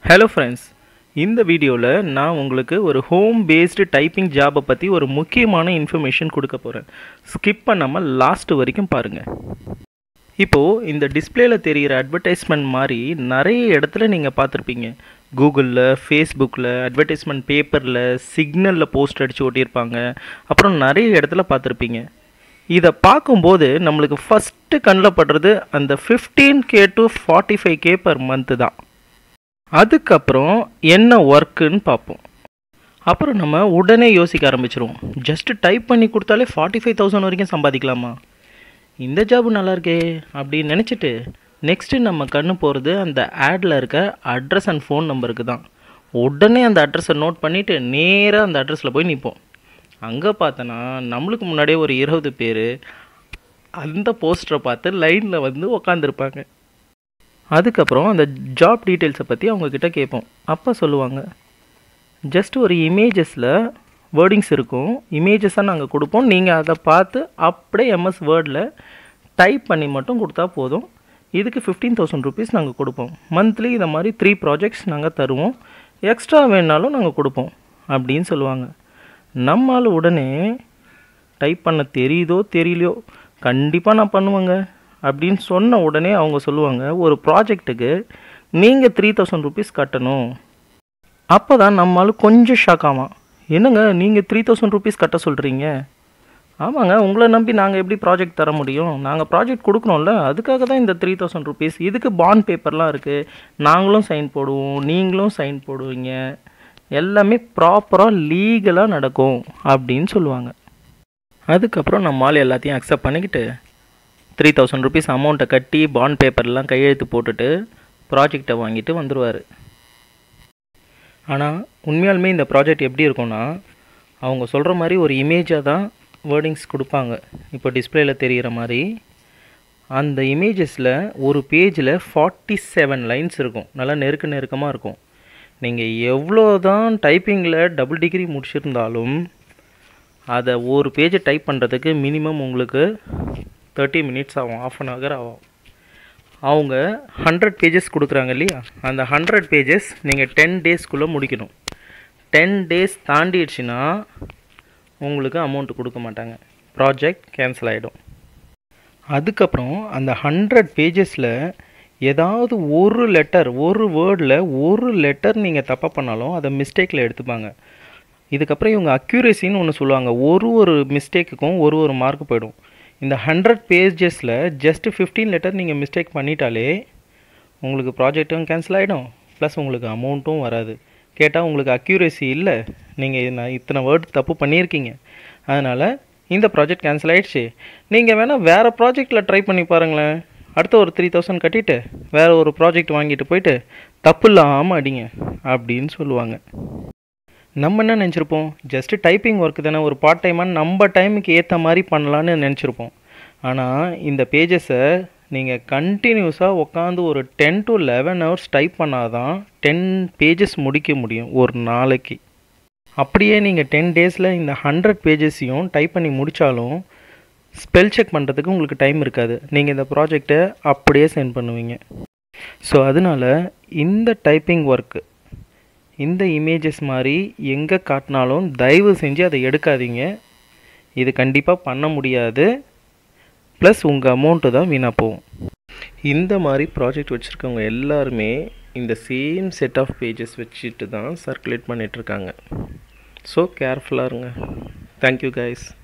hello friends இந்த வீடியோவில் நான் உங்களுக்கு ஒரு ஹோம் பேஸ்டு டைப்பிங் ஜாபை பற்றி ஒரு முக்கியமான இன்ஃபர்மேஷன் கொடுக்க போகிறேன் ஸ்கிப் பண்ணாமல் லாஸ்ட் வரைக்கும் பாருங்கள் இப்போது இந்த டிஸ்பிளேல தெரிகிற அட்வர்டைஸ்மெண்ட் மாதிரி நிறைய இடத்துல நீங்கள் பார்த்துருப்பீங்க கூகுளில் ஃபேஸ்புக்கில் அட்வர்டைஸ்மெண்ட் பேப்பரில் சிக்னலில் போஸ்ட் அடித்து ஒட்டியிருப்பாங்க அப்புறம் நிறைய இடத்துல பார்த்துருப்பீங்க இதை பார்க்கும்போது நம்மளுக்கு ஃபஸ்ட்டு கண்ணில் படுறது அந்த fifteen K to forty five K per month தான் அதுக்கப்புறம் என்ன ஒர்க்குன்னு பார்ப்போம் அப்புறம் நம்ம உடனே யோசிக்க ஆரம்பிச்சிருவோம் ஜஸ்ட்டு டைப் பண்ணி கொடுத்தாலே ஃபார்ட்டி ஃபைவ் தௌசண்ட் வரைக்கும் சம்பாதிக்கலாமா இந்த ஜாபு நல்லா இருக்கே அப்படின்னு நினச்சிட்டு நெக்ஸ்ட்டு நம்ம கண்ணு போகிறது அந்த ஆடில் இருக்க அட்ரஸ் அண்ட் ஃபோன் நம்பருக்கு தான் உடனே அந்த அட்ரஸை நோட் பண்ணிவிட்டு நேராக அந்த அட்ரஸில் போய் நிற்போம் அங்கே பார்த்தோன்னா நம்மளுக்கு முன்னாடியே ஒரு இருபது பேர் அந்த போஸ்டரை பார்த்து லைனில் வந்து உக்காந்துருப்பாங்க அதுக்கப்புறம் அந்த ஜாப் டீட்டெயில்ஸை பற்றி அவங்கக்கிட்ட கேட்போம் அப்போ சொல்லுவாங்க ஜஸ்ட் ஒரு இமேஜஸில் வேர்டிங்ஸ் இருக்கும் இமேஜஸாக நாங்கள் கொடுப்போம் நீங்கள் அதை பார்த்து அப்படியே எம்எஸ் வேர்டில் டைப் பண்ணி மட்டும் கொடுத்தா போதும் இதுக்கு ஃபிஃப்டீன் தௌசண்ட் ருபீஸ் நாங்கள் கொடுப்போம் மந்த்லி இதை மாதிரி த்ரீ ப்ராஜெக்ட்ஸ் நாங்கள் தருவோம் எக்ஸ்ட்ரா வேணாலும் நாங்கள் கொடுப்போம் அப்படின்னு சொல்லுவாங்க நம்மால் உடனே டைப் பண்ண தெரியுதோ தெரியலையோ கண்டிப்பாக நான் பண்ணுவேங்க அப்படின்னு சொன்ன உடனே அவங்க சொல்லுவாங்க ஒரு ப்ராஜெக்ட்டுக்கு நீங்கள் த்ரீ தௌசண்ட் ருபீஸ் கட்டணும் அப்போ தான் நம்மளால் கொஞ்சம் ஷாக் ஆமாம் என்னங்க நீங்கள் த்ரீ தௌசண்ட் ருபீஸ் கட்ட சொல்கிறீங்க ஆமாங்க உங்களை நம்பி நாங்கள் எப்படி ப்ராஜெக்ட் தர முடியும் நாங்கள் ப்ராஜெக்ட் கொடுக்குறோம்ல அதுக்காக தான் இந்த த்ரீ தௌசண்ட் ருபீஸ் இதுக்கு பாண்ட் பேப்பர்லாம் இருக்குது நாங்களும் சைன் போடுவோம் நீங்களும் சைன் போடுவீங்க எல்லாமே ப்ராப்பராக லீகலாக நடக்கும் அப்படின்னு சொல்லுவாங்க அதுக்கப்புறம் நம்மால் எல்லாத்தையும் அக்செப்ட் பண்ணிக்கிட்டு த்ரீ தௌசண்ட் ருபீஸ் அமௌண்ட்டை கட்டி பாண்ட் பேப்பர்லாம் கையெழுத்து போட்டுட்டு ப்ராஜெக்டை வாங்கிட்டு வந்துடுவார் ஆனால் உண்மையாலுமே இந்த ப்ராஜெக்ட் எப்படி இருக்கும்னா அவங்க சொல்கிற மாதிரி ஒரு இமேஜாக தான் வேர்டிங்ஸ் கொடுப்பாங்க இப்போ டிஸ்பிளேயில் தெரிகிற மாதிரி அந்த இமேஜஸில் ஒரு பேஜில் ஃபார்ட்டி செவன் லைன்ஸ் இருக்கும் நல்லா நெருக்க நெருக்கமாக இருக்கும் நீங்கள் எவ்வளோ தான் டைப்பிங்கில் டபுள் டிகிரி முடிச்சிருந்தாலும் அதை ஒரு பேஜை டைப் பண்ணுறதுக்கு மினிமம் உங்களுக்கு தேர்ட்டி மினிட்ஸ் ஆகும் ஆஃப் அன் ஹவர் ஆகும் அவங்க ஹண்ட்ரட் பேஜஸ் கொடுக்குறாங்க இல்லையா அந்த ஹண்ட்ரட் பேஜஸ் நீங்கள் டென் டேஸ்க்குள்ளே முடிக்கணும் டென் டேஸ் தாண்டிடுச்சுன்னா உங்களுக்கு அமௌண்ட் கொடுக்க மாட்டாங்க ப்ராஜெக்ட் கேன்சல் ஆகிடும் அதுக்கப்புறம் அந்த ஹண்ட்ரட் பேஜஸில் ஏதாவது ஒரு லெட்டர் ஒரு வேர்டில் ஒரு லெட்டர் நீங்கள் தப்பாக பண்ணாலும் அதை மிஸ்டேக்கில் எடுத்துப்பாங்க இதுக்கப்புறம் இவங்க அக்யூரேசின்னு ஒன்று சொல்லுவாங்க ஒரு ஒரு மிஸ்டேக்குக்கும் ஒரு ஒரு மார்க் போயிடும் இந்த ஹண்ட்ரட் பேஜஸில் ஜஸ்ட்டு ஃபிஃப்டீன் லெட்டர் நீங்கள் மிஸ்டேக் பண்ணிட்டாலே உங்களுக்கு ப்ராஜெக்ட்டும் கேன்சல் ஆகிடும் ப்ளஸ் உங்களுக்கு அமௌண்ட்டும் வராது கேட்டால் உங்களுக்கு அக்யூரேசி இல்லை நீங்கள் நான் இத்தனை வேர்ட் தப்பு பண்ணியிருக்கீங்க அதனால் இந்த ப்ராஜெக்ட் கேன்சல் ஆகிடுச்சு நீங்கள் வேணால் வேறு ப்ராஜெக்டில் ட்ரை பண்ணி பாருங்களேன் அடுத்த ஒரு த்ரீ தௌசண்ட் கட்டிட்டு வேறு ஒரு ப்ராஜெக்ட் வாங்கிட்டு போயிட்டு தப்பு இல்லாமல் அடிங்க அப்படின்னு சொல்லுவாங்க நம்ம என்ன நினச்சிருப்போம் ஜஸ்ட்டு டைப்பிங் ஒர்க் தானே ஒரு பார்ட் டைமாக நம்ம டைமுக்கு ஏற்ற மாதிரி பண்ணலான்னு நினச்சிருப்போம் ஆனால் இந்த பேஜஸை நீங்கள் கண்டினியூஸாக உட்காந்து ஒரு ten to eleven hours type பண்ணால் தான் டென் பேஜஸ் முடிக்க முடியும் ஒரு நாளைக்கு அப்படியே நீங்கள் டென் டேஸில் இந்த ஹண்ட்ரட் பேஜஸையும் டைப் பண்ணி முடித்தாலும் ஸ்பெல் செக் பண்ணுறதுக்கு உங்களுக்கு டைம் இருக்காது நீங்கள் இந்த ப்ராஜெக்டை அப்படியே சென்ட் பண்ணுவீங்க ஸோ அதனால் இந்த டைப்பிங் ஒர்க்கு இந்த இமேஜஸ் மாதிரி எங்கே காட்டினாலும் தயவு செஞ்சு அதை எடுக்காதீங்க இது கண்டிப்பாக பண்ண முடியாது ப்ளஸ் உங்கள் அமௌண்ட்டு தான் வீணாக போகும் இந்த மாதிரி ப்ராஜெக்ட் வச்சுருக்கவங்க எல்லாருமே இந்த சேம் செட் ஆஃப் பேஜஸ் வச்சுட்டு தான் சர்க்குலேட் பண்ணிகிட்ருக்காங்க ஸோ கேர்ஃபுல்லாக இருங்க தேங்க்யூ கைஸ்